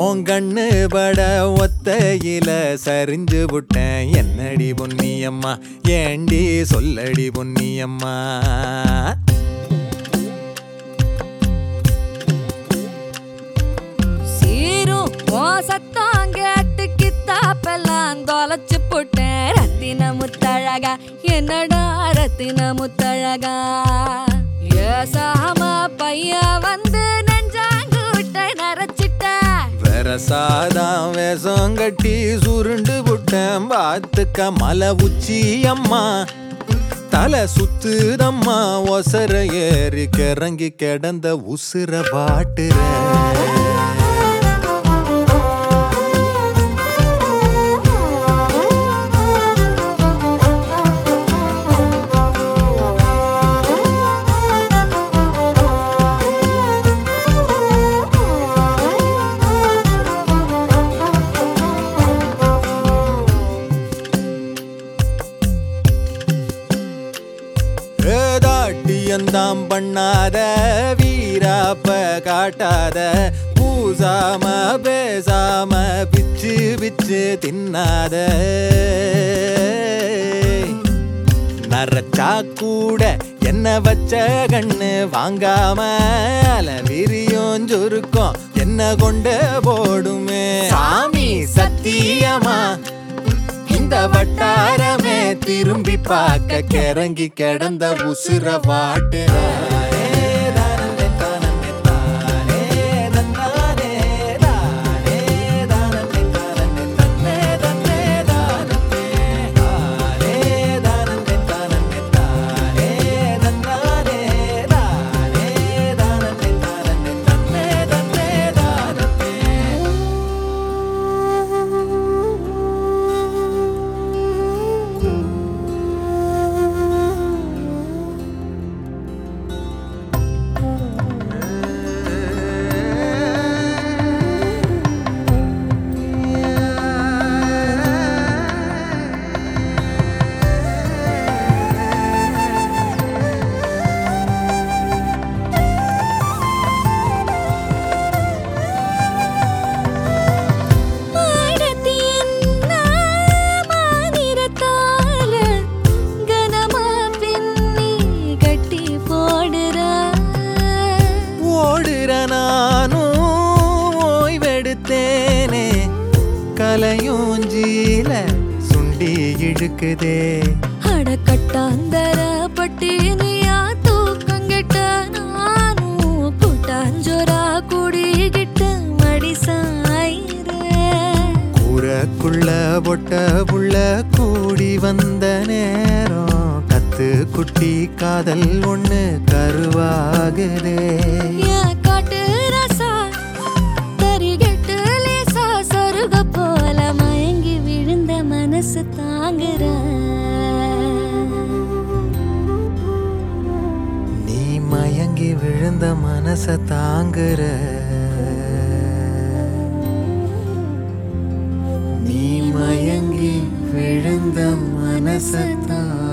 உன் கண்ணு பட ஒத்தையில சரிஞ்சு விட்டேன் என்னடி பொன்னியம்மா ஏண்டி சொல்லடி பொன்னியம்மா சீரும் உன் சத்தம் கேட்டு கித்தாப்பெல்லாம் தொலைச்சு போட்டேன் ரத்தின முத்தழகா என்னடா ரத்தின முத்தழகா ஏசாம பையன் வந்து நெஞ்சாங்கூட்டை நரைச்சிட்ட வெரசாதான் வேஷம் கட்டி சுருண்டு விட்டேன் பார்த்துக்க மலை உச்சி அம்மா தலை சுத்துதம்மா ஒசர ஏறி கிறங்கி கிடந்த உசுர பாட்டுற ஏதாட்டியந்தாம் பண்ணாத வீராப்ப காட்டாத பூசாம பேசாம பிச்சு பிச்சு தின்னாத நரச்சா கூட என்ன வச்ச கண்ணு வாங்காம அலவிரியும் சுருக்கம் என்ன கொண்டு போடுமே சாமி சத்தியமா இந்த வட்டாரமே திரும்பி பார்க்க கிறங்கி கிடந்த உசுர வாட்டுற மாடத்தின் மாநிறத்தால கனமா பின்னி கட்டி போடுற ஓடுற நானும் ஓய்வெடுத்தேனே கலையூஞ்சீல சுண்டி இழுக்குதே அடக்கட்டாந்தர பட்டினியா தூக்கங்கிட்ட நானும் கூட்டாஞ்சோரா குடிகிட்ட மடி சாயிறேன் கூரக்குள்ள பொட்ட புள்ள கூடி வந்த நேரம் கத்து குட்டி காதல் ஒண்ணு கருவாகுதே என் காட்டு ரசா தரிகட்டு லேசா சொருக போல மயங்கி விழுந்த மனசு தாங்குற நீ மயங்கி விழுந்த மனச தாங்குற நீ மயங்கி விழுந்த மனச தாங்குற